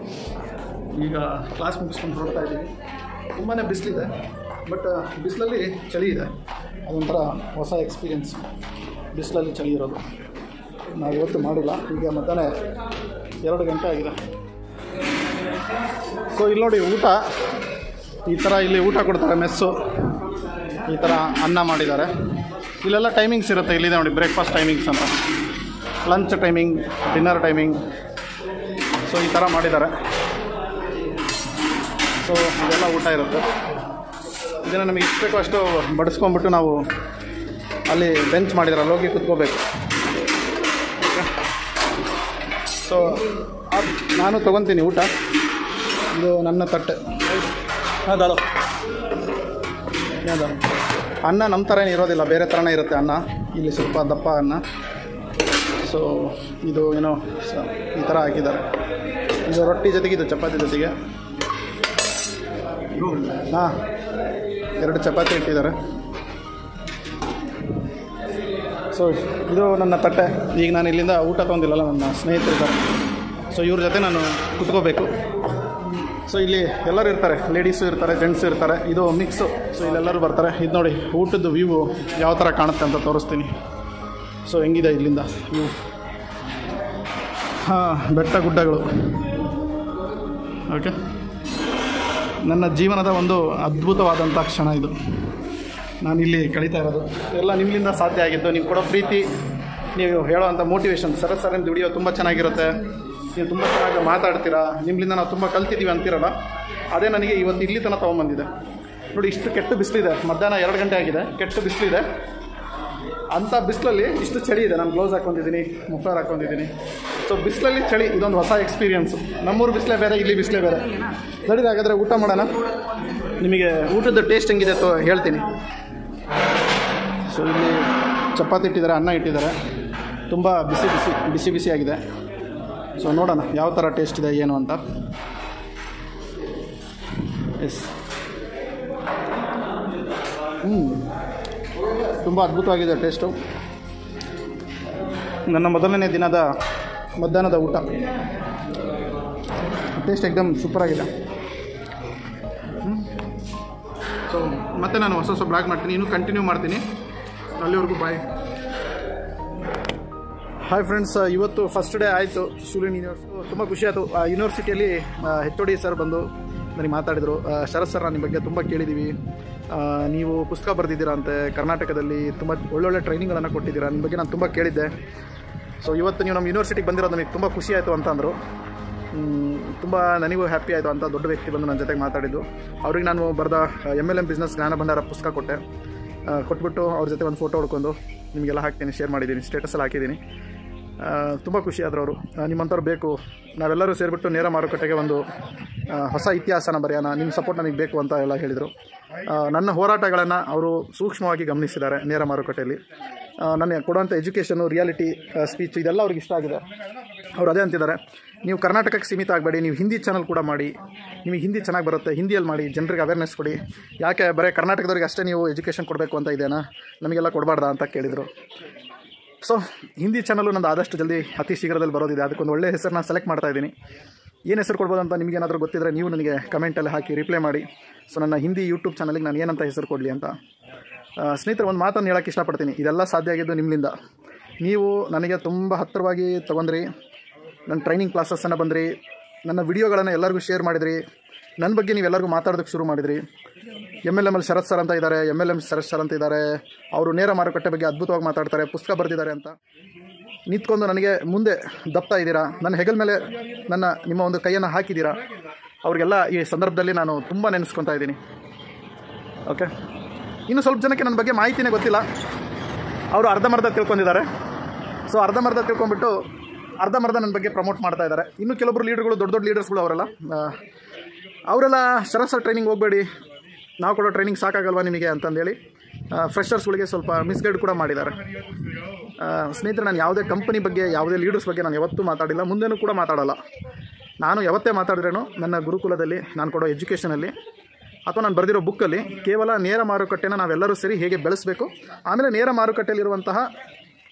ಈಗ ಕ್ಲಾಸ್ ಮುಗಿಸ್ಕೊಂಡು ಹೊರಡ್ತಾ ಇದ್ದೀವಿ ತುಂಬಾ ಬಿಸಿಲಿದೆ ಬಟ್ ಬಿಸಿಲಲ್ಲಿ ಚಳಿ ಇದೆ ಅದೊಂಥರ ಹೊಸ ಎಕ್ಸ್ಪೀರಿಯೆನ್ಸ್ ಬಿಸಿಲಲ್ಲಿ ಚಳಿ ಇರೋದು ನಾವು ಇವತ್ತು ಮಾಡಿಲ್ಲ ಈಗ ಮಧ್ಯಾಹ್ನ ಎರಡು ಗಂಟೆ ಆಗಿದೆ ಸೊ ಇಲ್ಲಿ ನೋಡಿ ಊಟ ಈ ಥರ ಇಲ್ಲಿ ಊಟ ಕೊಡ್ತಾರೆ ಮೆಸ್ಸು ಈ ಥರ ಅನ್ನ ಮಾಡಿದ್ದಾರೆ ಇಲ್ಲೆಲ್ಲ ಟೈಮಿಂಗ್ಸ್ ಇರುತ್ತೆ ಇಲ್ಲಿದೆ ನೋಡಿ ಬ್ರೇಕ್ಫಾಸ್ಟ್ ಟೈಮಿಂಗ್ಸ್ ಅಂತ lunch timing dinner timing so ಈ ಥರ ಮಾಡಿದ್ದಾರೆ ಸೊ ಇದೆಲ್ಲ ಊಟ ಇರುತ್ತೆ ಇದನ್ನು ನಮಗೆ ಎಷ್ಟು ಬೇಕೋ ಅಷ್ಟು ಬಡಿಸ್ಕೊಂಬಿಟ್ಟು ನಾವು ಅಲ್ಲಿ ಬೆಂಚ್ ಮಾಡಿದ್ದಾರೆ ಅಲ್ಲಿ ಹೋಗಿ ಕುತ್ಕೋಬೇಕು ಸೊ ಅದು ನಾನು ತೊಗೊತೀನಿ ಊಟ ಇದು ನನ್ನ ತಟ್ಟೆ ಹೌದಾಳು ಯಾವ್ದು ಅನ್ನ ನಮ್ಮ ಥರನೇ ಇರೋದಿಲ್ಲ ಬೇರೆ ಥರನೇ ಇರುತ್ತೆ ಅನ್ನ ಇಲ್ಲಿ ಸ್ವಲ್ಪ ದಪ್ಪ ಅನ್ನ ಸೊ ಇದು ಏನೋ ಸ ಈ ಥರ ಹಾಕಿದ್ದಾರೆ ಇದು ರೊಟ್ಟಿ ಜೊತೆಗೆ ಇದು ಚಪಾತಿ ಜೊತೆಗೆ ಹಾಂ ಎರಡು ಚಪಾತಿ ಇಟ್ಟಿದ್ದಾರೆ ಸೊ ಇದು ನನ್ನ ತಟ್ಟೆ ಈಗ ನಾನು ಇಲ್ಲಿಂದ ಊಟ ತೊಗೊಂಡಿಲ್ಲಲ್ಲ ನನ್ನ ಸ್ನೇಹಿತರಿದ್ದಾರೆ ಸೊ ಇವ್ರ ಜೊತೆ ನಾನು ಕುತ್ಕೋಬೇಕು ಸೊ ಇಲ್ಲಿ ಎಲ್ಲರೂ ಇರ್ತಾರೆ ಲೇಡೀಸು ಇರ್ತಾರೆ ಜೆಂಟ್ಸು ಇರ್ತಾರೆ ಇದು ಮಿಕ್ಸು ಸೊ ಇಲ್ಲೆಲ್ಲರೂ ಬರ್ತಾರೆ ಇದು ನೋಡಿ ಊಟದ ವ್ಯೂ ಯಾವ ಥರ ಕಾಣುತ್ತೆ ಅಂತ ತೋರಿಸ್ತೀನಿ ಸೊ ಹೆಂಗಿದೆ ಇಲ್ಲಿಂದ ವ್ಯೂ ಹಾಂ ಬೆಟ್ಟ ಗುಡ್ಡಗಳು ಓಕೆ ನನ್ನ ಜೀವನದ ಒಂದು ಅದ್ಭುತವಾದಂಥ ಕ್ಷಣ ಇದು ನಾನು ಇಲ್ಲಿ ಕಳೀತಾ ಇರೋದು ಎಲ್ಲ ನಿಮ್ಮಿಂದ ಸಾಧ್ಯ ಆಗಿದ್ದು ನೀವು ಕೊಡೋ ಪ್ರೀತಿ ನೀವು ಹೇಳೋವಂಥ ಮೋಟಿವೇಶನ್ ಸರ ಸರ್ ಅಂತ ವಿಡಿಯೋ ತುಂಬ ಚೆನ್ನಾಗಿರುತ್ತೆ ನೀವು ತುಂಬ ಚೆನ್ನಾಗಿ ಮಾತಾಡ್ತೀರಾ ನಿಮ್ಮಿಂದ ನಾವು ತುಂಬ ಕಲ್ತಿದ್ದೀವಿ ಅಂತೀರಲ್ಲ ಅದೇ ನನಗೆ ಇವತ್ತು ಇಲ್ಲಿ ತನಕ ತೊಗೊಂಬಂದಿದೆ ನೋಡಿ ಇಷ್ಟು ಕೆಟ್ಟ ಬಿಸಿಲಿದೆ ಮಧ್ಯಾಹ್ನ ಎರಡು ಗಂಟೆ ಆಗಿದೆ ಕೆಟ್ಟ ಬಿಸಿಲಿದೆ ಅಂಥ ಬಿಸಿಲಲ್ಲಿ ಇಷ್ಟು ಚಳಿ ಇದೆ ನಾನು ಗ್ಲೌಸ್ ಹಾಕ್ಕೊಂಡಿದ್ದೀನಿ ಮುಫ್ಲರ್ ಹಾಕ್ಕೊಂಡಿದ್ದೀನಿ ಸೊ ಬಿಸಿಲಲ್ಲಿ ಚಳಿ ಇದೊಂದು ಹೊಸ ಎಕ್ಸ್ಪೀರಿಯನ್ಸು ನಮ್ಮೂರು ಬಿಸಿಲೇ ಬೇರೆ ಇಲ್ಲಿ ಬಿಸಿಲೇ ಬೇರೆ ನಡೀರಿ ಹಾಗಾದರೆ ಊಟ ಮಾಡೋಣ ನಿಮಗೆ ಊಟದ ಟೇಸ್ಟ್ ಹೆಂಗಿದೆ ತೋ ಹೇಳ್ತೀನಿ ಸೊ ಇಲ್ಲಿ ಚಪಾತಿ ಇಟ್ಟಿದ್ದಾರೆ ಅನ್ನ ಇಟ್ಟಿದ್ದಾರೆ ತುಂಬ ಬಿಸಿ ಬಿಸಿ ಬಿಸಿ ಬಿಸಿಯಾಗಿದೆ ಸೊ ನೋಡೋಣ ಯಾವ ಥರ ಟೇಸ್ಟ್ ಇದೆ ಏನು ಅಂತ ಎಸ್ ಹ್ಞೂ ತುಂಬ ಅದ್ಭುತವಾಗಿದೆ ಟೇಸ್ಟು ನನ್ನ ಮೊದಲನೇ ದಿನದ ಮಧ್ಯಾಹ್ನದ ಊಟ ಟೇಸ್ಟ್ ಎಕ್ದಮ್ ಸೂಪರಾಗಿದೆ ಸೊ ಮತ್ತೆ ನಾನು ಹೊಸ ಹೊಸ ಬ್ಲಾಗ್ ಮಾಡ್ತೀನಿ ಇನ್ನೂ ಕಂಟಿನ್ಯೂ ಮಾಡ್ತೀನಿ ಅಲ್ಲಿವರೆಗೂ ಬಾಯ್ ಹಾಯ್ ಫ್ರೆಂಡ್ಸ್ ಇವತ್ತು ಫಸ್ಟ್ ಡೇ ಆಯಿತು ಶೂಲಿನ್ ಯೂನಿವರ್ಸಿಟಿ ತುಂಬ ಖುಷಿ ಆಯಿತು ಆ ಯೂನಿವರ್ಸಿಟಿಯಲ್ಲಿ ಹೆಚ್ ಡಿ ಸರ್ ಬಂದು ನನಗೆ ಮಾತಾಡಿದರು ಆ, ಶರತ್ ಸರ್ ನಿಮ್ಮ ಬಗ್ಗೆ ತುಂಬ ಕೇಳಿದ್ದೀವಿ ಆ, ನೀವು ಪುಸ್ತಕ ಬರೆದಿದ್ದೀರಾ ಅಂತೆ ಕರ್ನಾಟಕದಲ್ಲಿ ತುಂಬ ಒಳ್ಳೊಳ್ಳೆ ಟ್ರೈನಿಂಗ್ಗಳನ್ನು ಕೊಟ್ಟಿದ್ದೀರಾ ನಿಮ್ಮ ಬಗ್ಗೆ ನಾನು ತುಂಬ ಕೇಳಿದ್ದೆ ಸೊ ಇವತ್ತು ನೀವು ನಮ್ಮ ಯೂನಿವರ್ಸಿಟಿಗೆ ಬಂದಿರೋದು ನನಗೆ ತುಂಬ ಖುಷಿ ಆಯಿತು ಅಂತ ಅಂದರು ತುಂಬ ನನಗೂ ಹ್ಯಾಪಿ ಆಯಿತು ಅಂತ ದೊಡ್ಡ ವ್ಯಕ್ತಿ ಬಂದು ನನ್ನ ಜೊತೆಗೆ ಮಾತಾಡಿದ್ದು ಅವ್ರಿಗೆ ನಾನು ಬರೆದ ಎಮ್ ಎಲ್ ಎಮ್ ಬಿಸ್ನೆಸ್ ಜ್ಞಾನ ಭಂಡಾರ ಪುಸ್ತಕ ಕೊಟ್ಟೆ ಆ, ಕೊಟ್ಬಿಟ್ಟು ಅವ್ರ ಜೊತೆ ಒಂದು ಫೋಟೋ ಹೊಡ್ಕೊಂಡು ನಿಮಗೆಲ್ಲ ಹಾಕ್ತೀನಿ ಶೇರ್ ಮಾಡಿದ್ದೀನಿ ಸ್ಟೇಟಸಲ್ಲಿ ಹಾಕಿದ್ದೀನಿ ತುಂಬ ಖುಷಿ ಆದರು ಅವರು ನಿಮ್ಮಂಥವ್ರು ಬೇಕು ನಾವೆಲ್ಲರೂ ಸೇರಿಬಿಟ್ಟು ನೇರ ಮಾರುಕಟ್ಟೆಗೆ ಒಂದು ಆ, ಹೊಸ ಇತಿಹಾಸನ ಬರೆಯೋಣ ನಿಮ್ಮ ಸಪೋರ್ಟ್ ನನಗೆ ಬೇಕು ಅಂತ ಎಲ್ಲ ಹೇಳಿದರು ಆ, ನನ್ನ ಹೋರಾಟಗಳನ್ನು ಅವರು ಸೂಕ್ಷ್ಮವಾಗಿ ಗಮನಿಸಿದ್ದಾರೆ ನೇರ ಮಾರುಕಟ್ಟೆಯಲ್ಲಿ ಆ, ನನ್ನ ಕೊಡುವಂಥ ಎಜುಕೇಷನು ರಿಯಾಲಿಟಿ ಸ್ಪೀಚ್ ಇದೆಲ್ಲ ಅವ್ರಿಗೆ ಇಷ್ಟ ಆಗಿದೆ ಅವ್ರು ಅದೇ ಅಂತಿದ್ದಾರೆ ನೀವು ಕರ್ನಾಟಕಕ್ಕೆ ಸೀಮಿತ ಆಗಬೇಡಿ ನೀವು ಹಿಂದಿ ಚಾನಲ್ ಕೂಡ ಮಾಡಿ ನಿಮಗೆ ಹಿಂದಿ ಚೆನ್ನಾಗಿ ಬರುತ್ತೆ ಹಿಂದಿಯಲ್ಲಿ ಮಾಡಿ ಜನರಿಗೆ ಅವೇರ್ನೆಸ್ ಕೊಡಿ ಯಾಕೆ ಬರೀ ಕರ್ನಾಟಕದವ್ರಿಗೆ ಅಷ್ಟೇ ನೀವು ಎಜುಕೇಷನ್ ಕೊಡಬೇಕು ಅಂತ ಇದೆಯಾ ನಮಗೆಲ್ಲ ಕೊಡಬಾರ್ದಾ ಅಂತ ಕೇಳಿದರು ಸೊ ಹಿಂದಿ ಚಾನಲು ನಂದು ಆದಷ್ಟು ಜಲ್ದಿ ಅತಿ ಶೀಘ್ರದಲ್ಲಿ ಬರೋದಿದೆ ಅದಕ್ಕೊಂದು ಒಳ್ಳೆಯ ಹೆಸರನ್ನ ಸೆಲೆಕ್ಟ್ ಮಾಡ್ತಾ ಇದ್ದೀನಿ ಏನು ಹೆಸರು ಕೊಡ್ಬೋದು ಅಂತ ನಿಮಗೇನಾದರೂ ಗೊತ್ತಿದ್ದರೆ ನೀವು ನನಗೆ ಕಮೆಂಟಲ್ಲಿ ಹಾಕಿ ರಿಪ್ಲೈ ಮಾಡಿ ಸೊ ನನ್ನ ಹಿಂದಿ ಯೂಟ್ಯೂಬ್ ಚಾನಲಿಗೆ ನಾನು ಏನಂತ ಹೆಸರು ಕೊಡಲಿ ಅಂತ ಆ, ಸ್ನೇಹಿತರೆ ಒಂದು ಮಾತನ್ನು ಹೇಳೋಕ್ಕೆ ಇಷ್ಟಪಡ್ತೀನಿ ಇದೆಲ್ಲ ಸಾಧ್ಯ ಆಗಿದ್ದು ನಿಮ್ಮಿಂದ ನೀವು ನನಗೆ ತುಂಬ ಹತ್ತಿರವಾಗಿ ತೊಗೊಂಡ್ರಿ ನನ್ನ ಟ್ರೈನಿಂಗ್ ಕ್ಲಾಸಸ್ಸನ್ನು ಬಂದ್ರಿ ನನ್ನ ವಿಡಿಯೋಗಳನ್ನು ಎಲ್ಲರಿಗೂ ಶೇರ್ ಮಾಡಿದ್ರಿ ನನ್ನ ಬಗ್ಗೆ ನೀವು ಎಲ್ಲರಿಗೂ ಮಾತಾಡೋದಕ್ಕೆ ಶುರು ಮಾಡಿದ್ರಿ M L M L Sharath sir ಅಂತ ಇದ್ದಾರೆ M L M Sharath sir ಅಂತ ಇದ್ದಾರೆ ಅವರು ನೇರ ಮಾರುಕಟ್ಟೆ ಬಗ್ಗೆ ಅದ್ಭುತವಾಗಿ ಮಾತಾಡ್ತಾರೆ ಪುಸ್ತಕ ಬರೆದಿದ್ದಾರೆ ಅಂತ ನಿಂತ್ಕೊಂಡು ನನಗೆ ಮುಂದೆ ದಪ್ತಾ ಇದ್ದೀರಾ ನನ್ನ ಹೆಗಲ ಮೇಲೆ ನನ್ನ ನಿಮ್ಮ ಒಂದು ಕೈಯನ್ನು ಹಾಕಿದ್ದೀರಾ ಅವ್ರಿಗೆಲ್ಲ ಈ ಸಂದರ್ಭದಲ್ಲಿ ನಾನು ತುಂಬ ನೆನೆಸ್ಕೊತಾ ಇದ್ದೀನಿ ಓಕೆ ಇನ್ನು ಸ್ವಲ್ಪ ಜನಕ್ಕೆ ನನ್ನ ಬಗ್ಗೆ ಮಾಹಿತಿನೇ ಗೊತ್ತಿಲ್ಲ ಅವರು ಅರ್ಧಂಬರ್ಧ ತಿಳ್ಕೊಂಡಿದ್ದಾರೆ ಸೊ ಅರ್ಧಂಬರ್ಧ ತಿಳ್ಕೊಂಬಿಟ್ಟು ಅರ್ಧಂಬರ್ಧ ನನ್ನ ಬಗ್ಗೆ ಪ್ರಮೋಟ್ ಮಾಡ್ತಾ ಇದ್ದಾರೆ ಇನ್ನು ಕೆಲವೊಬ್ರು ಲೀಡರ್ಗಳು ದೊಡ್ಡ ದೊಡ್ಡ ಲೀಡರ್ಸ್ಗಳು ಅವರೆಲ್ಲ ಆ, ಅವರೆಲ್ಲ ಶರತ್ ಸರ್ ಟ್ರೈನಿಂಗ್ ಹೋಗಬೇಡಿ ನಾವು ಕೊಡೋ ಟ್ರೈನಿಂಗ್ ಸಾಕಾಗಲ್ವಾ ನಿಮಗೆ ಅಂತಂದೇಳಿ ಫ್ರೆಷರ್ಸ್ಗಳಿಗೆ ಸ್ವಲ್ಪ ಮಿಸ್ಗೈಡ್ ಕೂಡ ಮಾಡಿದ್ದಾರೆ ಆ, ಸ್ನೇಹಿತರೆ ನಾನು ಯಾವುದೇ ಕಂಪನಿ ಬಗ್ಗೆ ಯಾವುದೇ ಲೀಡರ್ಸ್ ಬಗ್ಗೆ ನಾನು ಯಾವತ್ತೂ ಮಾತಾಡಿಲ್ಲ ಮುಂದೆನೂ ಕೂಡ ಮಾತಾಡಲ್ಲ ನಾನು ಯಾವತ್ತೇ ಮಾತಾಡಿದ್ರೇನು ನನ್ನ ಗುರುಕುಲದಲ್ಲಿ ನಾನು ಕೊಡೋ ಎಜುಕೇಷನಲ್ಲಿ ಅಥವಾ ನಾನು ಬರೆದಿರೋ ಬುಕ್ಕಲ್ಲಿ ಕೇವಲ ನೇರ ಮಾರುಕಟ್ಟೆನ ನಾವೆಲ್ಲರೂ ಸೇರಿ ಹೇಗೆ ಬೆಳೆಸಬೇಕು ಆಮೇಲೆ ನೇರ ಮಾರುಕಟ್ಟೆಯಲ್ಲಿರುವಂತಹ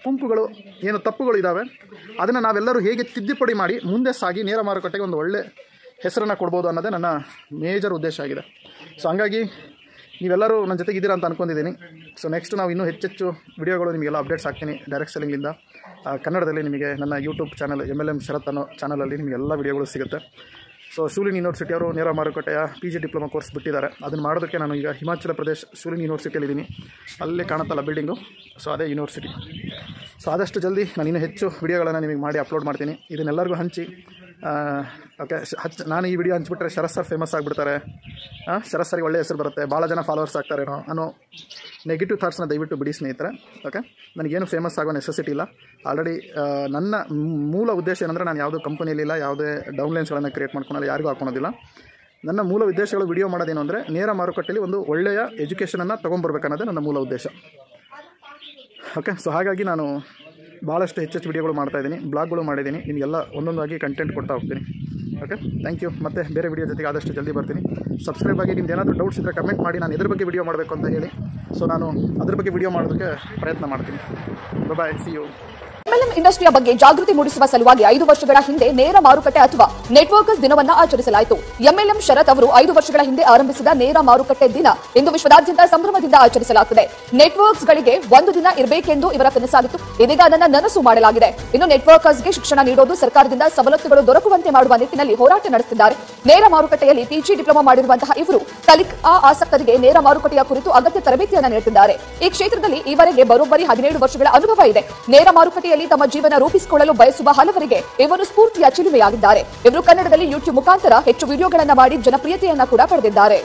ಗುಂಪುಗಳು ಏನು ತಪ್ಪುಗಳು ಇದ್ದಾವೆ ಅದನ್ನು ನಾವೆಲ್ಲರೂ ಹೇಗೆ ತಿದ್ದುಪಡಿ ಮಾಡಿ ಮುಂದೆ ಸಾಗಿ ನೇರ ಮಾರುಕಟ್ಟೆಗೆ ಒಂದು ಒಳ್ಳೆ ಹೆಸರನ್ನು ಕೊಡ್ಬೋದು ಅನ್ನೋದೇ ನನ್ನ ಮೇಜರ್ ಉದ್ದೇಶ ಆಗಿದೆ ಸೊ ಹಂಗಾಗಿ ನೀವೆಲ್ಲರೂ ನನ್ನ ಜೊತೆಗೆ ಇದ್ದೀರಾ ಅಂತ ಅನ್ಕೊಂಡಿದ್ದೀನಿ ಸೊ ನೆಕ್ಸ್ಟ್ ನಾವು ಇನ್ನೂ ಹೆಚ್ಚೆಚ್ಚು ವಿಡಿಯೋಗಳು ನಿಮಗೆಲ್ಲ ಅಪ್ಡೇಟ್ಸ್ ಹಾಕ್ತೀನಿ ಡೈರೆಕ್ಟ್ ಸೆಲ್ಲಿಂಗಿಂದ ಆ, ಕನ್ನಡದಲ್ಲಿ ನಿಮಗೆ ನನ್ನ YouTube channel M L M Sharath ಅನ್ನೋ ಚಾನಲಲ್ಲಿ ನಿಮಗೆಲ್ಲ ವಿಡಿಯೋಗಳು ಸಿಗುತ್ತೆ ಸೊ ಶೂಲಿನ್ ಯೂನಿವರ್ಸಿಟಿ ಅವರು ನೇರ ಮಾರುಕಟ್ಟೆಯ ಪಿ ಜಿ ಡಿಪ್ಲೊಮಾ ಕೋರ್ಸ್ ಬಿಟ್ಟಿದ್ದಾರೆ ಅದನ್ನು ಮಾಡೋದಕ್ಕೆ ನಾನು ಈಗ ಹಿಮಾಚಲ ಪ್ರದೇಶ್ ಶೂಲಿನ್ ಯೂನಿವರ್ಸಿಟಿಯಲ್ಲಿ ಇದ್ದೀನಿ ಅಲ್ಲೇ ಕಾಣುತ್ತಲ್ಲ ಬಿಲ್ಡಿಂಗು ಸೊ ಅದೇ ಯೂನಿವರ್ಸಿಟಿ ಸೊ ಆದಷ್ಟು ಜಲ್ದಿ ನಾನು ಇನ್ನೂ ಹೆಚ್ಚು ವಿಡಿಯೋಗಳನ್ನು ನಿಮಗೆ ಮಾಡಿ ಅಪ್ಲೋಡ್ ಮಾಡ್ತೀನಿ ಇದನ್ನೆಲ್ಲರಿಗೂ ಹಂಚಿ ಓಕೆ ಹಚ್ ನಾನು ಈ ವಿಡಿಯೋ ಹಂಚ್ಬಿಟ್ರೆ ಶರತ್ ಸರ್ ಫೇಮಸ್ ಆಗಿಬಿಡ್ತಾರೆ ಶರತ್ ಸರ್ಗೆ ಒಳ್ಳೆ ಹೆಸರು ಬರುತ್ತೆ ಭಾಳ ಜನ ಫಾಲೋವರ್ಸ್ ಆಗ್ತಾರೇನೋ ಅನ್ನೋ ನೆಗೆಟಿವ್ ಥಾಟ್ಸ್ನ ದಯವಿಟ್ಟು ಬಿಡಿ ಸ್ನೇಹಿತರೆ ಓಕೆ ನನಗೇನು ಫೇಮಸ್ ಆಗೋ ನೆಸೆಸಿಟಿ ಇಲ್ಲ ಆಲ್ರೆಡಿ ನನ್ನ ಮ್- ಮೂಲ ಉದ್ದೇಶ ಏನಂದರೆ ನಾನು ಯಾವುದೋ ಕಂಪನಿಯಲ್ಲಿಲ್ಲ ಯಾವುದೇ ಡೌನ್ಲೈನ್ಸ್ಗಳನ್ನು ಕ್ರಿಯೇಟ್ ಮಾಡ್ಕೊಳಲ್ಲ ಯಾರಿಗೂ ಹಾಕೊಳೋದಿಲ್ಲ ನನ್ನ ಮೂಲ ಉದ್ದೇಶಗಳು ವಿಡಿಯೋ ಮಾಡೋದೇನು ಅಂದರೆ ನೇರ ಮಾರುಕಟ್ಟೆಯಲ್ಲಿ ಒಂದು ಒಳ್ಳೆಯ ಎಜುಕೇಷನನ್ನು ತೊಗೊಂಬರ್ಬೇಕನ್ನೋದೇ ನನ್ನ ಮೂಲ ಉದ್ದೇಶ ಓಕೆ ಸೊ ಹಾಗಾಗಿ ನಾನು ಭಾಳಷ್ಟು ಹೆಚ್ಚೆಚ್ಚು ವಿಡಿಯೋಗಳು ಮಾಡ್ತಾ ಇದ್ದೀನಿ ಬ್ಲಾಗ್ಗಳು ಮಾಡಿದ್ದೀನಿ ನಿಮಗೆಲ್ಲ ಒಂದೊಂದಾಗಿ ಕಂಟೆಂಟ್ ಕೊಡ್ತಾ ಹೋಗ್ತೀನಿ ಓಕೆ ಥ್ಯಾಂಕ್ ಯು ಮತ್ತೆ ಬೇರೆ ವಿಡಿಯೋ ಜೊತೆಗೆ ಆದಷ್ಟು ಜಲ್ದಿ ಬರ್ತೀನಿ ಸಬ್ಸ್ಕ್ರೈಬ್ ಆಗಿ ನಿಮ್ದು ಏನಾದರೂ ಡೌಟ್ಸ್ ಇದ್ದರೆ ಕಮೆಂಟ್ ಮಾಡಿ ನಾನು ಇದ್ರ ಬಗ್ಗೆ ವಿಡಿಯೋ ಮಾಡಬೇಕು ಅಂತ ಹೇಳಿ ಸೊ ನಾನು ಅದ್ರ ಬಗ್ಗೆ ವಿಡಿಯೋ ಮಾಡೋದಕ್ಕೆ ಪ್ರಯತ್ನ ಮಾಡ್ತೀನಿ ಬಾಯ್ ಸಿ ಯು ಎಂಎಲ್ಎಂ ಇಂಡಸ್ಟ್ರಿಯ ಬಗ್ಗೆ ಜಾಗೃತಿ ಮೂಡಿಸುವ ಸಲುವಾಗಿ ಐದು ವರ್ಷಗಳ ಹಿಂದೆ ನೇರ ಮಾರುಕಟ್ಟೆ ಅಥವಾ ನೆಟ್ವರ್ಕರ್ಸ್ ದಿನವನ್ನ ಆಚರಿಸಲಾಯಿತು ಎಂಎಲ್ಎಂ ಶರತ್ ಅವರು ಐದು ವರ್ಷಗಳ ಹಿಂದೆ ಆರಂಭಿಸಿದ ನೇರ ಮಾರುಕಟ್ಟೆ ದಿನ ಇಂದು ವಿಶ್ವದಾದ್ಯಂತ ಸಂಭ್ರಮದಿಂದ ಆಚರಿಸಲಾಗುತ್ತದೆ ನೆಟ್ವರ್ಕ್ಸ್ ಗಳಿಗೆ ಒಂದು ದಿನ ಇರಬೇಕೆಂದು ಇವರ ಕನಸಾಗಿತ್ತು ಇದೀಗ ಅದನ್ನ ನನಸು ಮಾಡಲಾಗಿದೆ ಇನ್ನು ನೆಟ್ವರ್ಕರ್ಸ್ಗೆ ಶಿಕ್ಷಣ ನೀಡೋದು ಸರ್ಕಾರದಿಂದ ಸವಲತ್ತುಗಳು ದೊರಕುವಂತೆ ಮಾಡುವ ನಿಟ್ಟಿನಲ್ಲಿ ಹೋರಾಟ ನಡೆಸುತ್ತಿದ್ದಾರೆ ನೇರ ಮಾರುಕಟ್ಟೆಯಲ್ಲಿ ಪಿಜಿ ಡಿಪ್ಲೊಮಾ ಮಾಡಿರುವಂತಹ ಇವರು ಕಲಿಕ್ ಆ ಆಸಕ್ತರಿಗೆ ನೇರ ಮಾರುಕಟ್ಟೆಯ ಕುರಿತು ಅಗತ್ಯ ತರಬೇತಿಯನ್ನು ನೀಡುತ್ತಿದ್ದಾರೆ ಈ ಕ್ಷೇತ್ರದಲ್ಲಿ ಈವರೆಗೆ ಬರೋಬ್ಬರಿ ಹದಿನೇಳು ವರ್ಷಗಳ ಅನುಭವ ಇದೆ ನೇರ ಮಾರುಕಟ್ಟೆಯಲ್ಲಿ ತಮ್ಮ ಜೀವನ ರೂಪಿಸಿಕೊಳ್ಳಲು ಬಯಸುವ ಹಲವರಿಗೆ ಇವರು ಸ್ಫೂರ್ತಿಯ ಚಿಲುಮೆಯಾಗಿದ್ದಾರೆ ಇವರು ಕನ್ನಡದಲ್ಲಿ ಯೂಟ್ಯೂಬ್ ಮುಖಾಂತರ ಹೆಚ್ಚು ವಿಡಿಯೋಗಳನ್ನ ಮಾಡಿ ಜನಪ್ರಿಯತೆಯನ್ನ ಕೂಡ ಪಡೆದಿದ್ದಾರೆ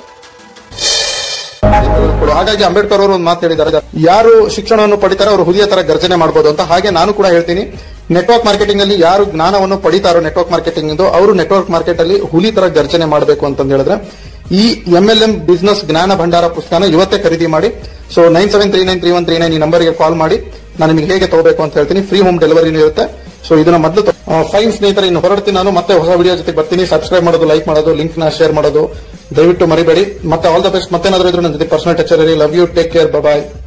ಕೊಡು. ಹಾಗಾಗಿ ಅಂಬೇಡ್ಕರ್ ಅವರು ಒಂದು ಮಾತು ಹೇಳಿದ್ದಾರೆ ಯಾರು ಶಿಕ್ಷಣವನ್ನು ಪಡಿತಾರೆ ಅವರು ಹುಲಿಯ ತರ ಗರ್ಜನೆ ಮಾಡಬಹುದು ಅಂತ ಹಾಗೆ ನಾನು ಕೂಡ ಹೇಳ್ತೀನಿ ನೆಟ್ವರ್ಕ್ ಮಾರ್ಕೆಟಿಂಗ್ ಅಲ್ಲಿ ಯಾರು ಜ್ಞಾನವನ್ನು ಪಡಿತಾರೋ ನೆಟ್ವರ್ಕ್ ಮಾರ್ಕೆಟಿಂಗ್ ಇಂದು ಅವರು ನೆಟ್ವರ್ಕ್ ಮಾರ್ಕೆಟ್ ಅಲ್ಲಿ ಹುಲಿ ತರ ಗರ್ಜನೆ ಮಾಡಬೇಕು ಅಂತ ಹೇಳಿದ್ರೆ ಈ ಎಂ ಎಲ್ ಎಂ ಬಿಸ್ನೆಸ್ ಜ್ಞಾನ ಭಂಡಾರ ಪುಸ್ತಕನ ಇವತ್ತೇ ಖರೀದಿ ಮಾಡಿ so nine seven three nine three one three nine ಈ ನಂಬರ್ಗೆ ಕಾಲ್ ಮಾಡಿ ನಾನು ನಿಮಗೆ ಹೇಗೆ ತಗೋಬೇಕು ಅಂತ ಹೇಳ್ತೀನಿ ಫ್ರೀ ಹೋಮ್ ಡೆಲಿವರಿನೂ ಇರುತ್ತೆ ಸೊ ಇದನ್ನ ಮೊದಲು ಫೈನ್ ಸ್ನೇಹಿತರೆ ಇನ್ನು ಹೊರಡ್ತೀನಿ ನಾನು ಮತ್ತೆ ಹೊಸ ವಿಡಿಯೋ ಜೊತೆ ಬರ್ತೀನಿ ಸಬ್ಸ್ಕ್ರೈಬ್ ಮಾಡೋದು ಲೈಕ್ ಮಾಡೋದು ಲಿಂಕ್ ನ ಶೇರ್ ಮಾಡೋದು ದಯವಿಟ್ಟು ಮರಿಬೇಡಿ ಮತ್ತೆ ಆಲ್ ದ ಬೆಸ್ಟ್ ಮತ್ತೇನಾದ್ರೂ ಇದ್ರೆ ನನ್ನ ಜೊತೆ personal touch love you take care bye